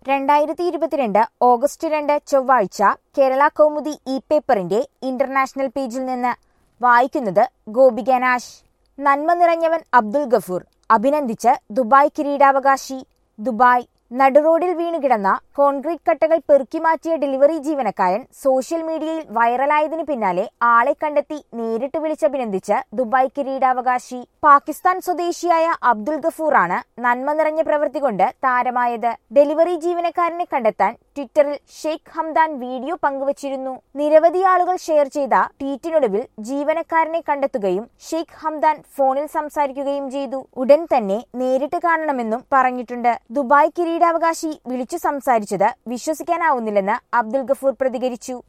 രണ്ടായിരത്തി ഇരുപത്തിരണ്ട് ഓഗസ്റ്റ് രണ്ട് ചൊവ്വാഴ്ച കേരള കൗമുദി ഇ പേപ്പറിന്റെ ഇന്റർനാഷണൽ പേജിൽ നിന്ന് വായിക്കുന്നത് ഗോപിക നാശ് നന്മ നിറഞ്ഞവൻ അബ്ദുൽ ഗഫൂർ അഭിനന്ദിച്ച് ദുബായ് കിരീടാവകാശി ദുബായ് നടുറോഡിൽ വീണുകിടന്ന കോൺക്രീറ്റ് കട്ടകൾ പെറുക്കിമാറ്റിയ ഡെലിവറി ജീവനക്കാരൻ സോഷ്യൽ മീഡിയയിൽ വൈറലായതിനു പിന്നാലെ ആളെ കണ്ടെത്തി നേരിട്ട് വിളിച്ചഭിനന്ദിച്ച് ദുബായ് കിരീടാവകാശി പാകിസ്ഥാൻ സ്വദേശിയായ അബ്ദുൽ ഗഫൂറാണ് നന്മ നിറഞ്ഞ പ്രവൃത്തി കൊണ്ട് താരമായത് ഡെലിവറി ജീവനക്കാരനെ കണ്ടെത്താൻ ട്വിറ്ററിൽ ഷെയ്ഖ് ഹംദാൻ വീഡിയോ പങ്കുവച്ചിരുന്നു നിരവധി ആളുകൾ ഷെയർ ചെയ്ത ട്വീറ്റിനൊടുവിൽ ജീവനക്കാരനെ കണ്ടെത്തുകയും ഷെയ്ഖ് ഹംദാൻ ഫോണിൽ സംസാരിക്കുകയും ചെയ്തു ഉടൻ തന്നെ നേരിട്ട് കാണണമെന്നും പറഞ്ഞിട്ടുണ്ട് ദുബായ് കിരീടാവകാശി വിളിച്ചു സംസാരിച്ചത് വിശ്വസിക്കാനാവുന്നില്ലെന്ന് അബ്ദുൽ ഗഫൂർ പ്രതികരിച്ചു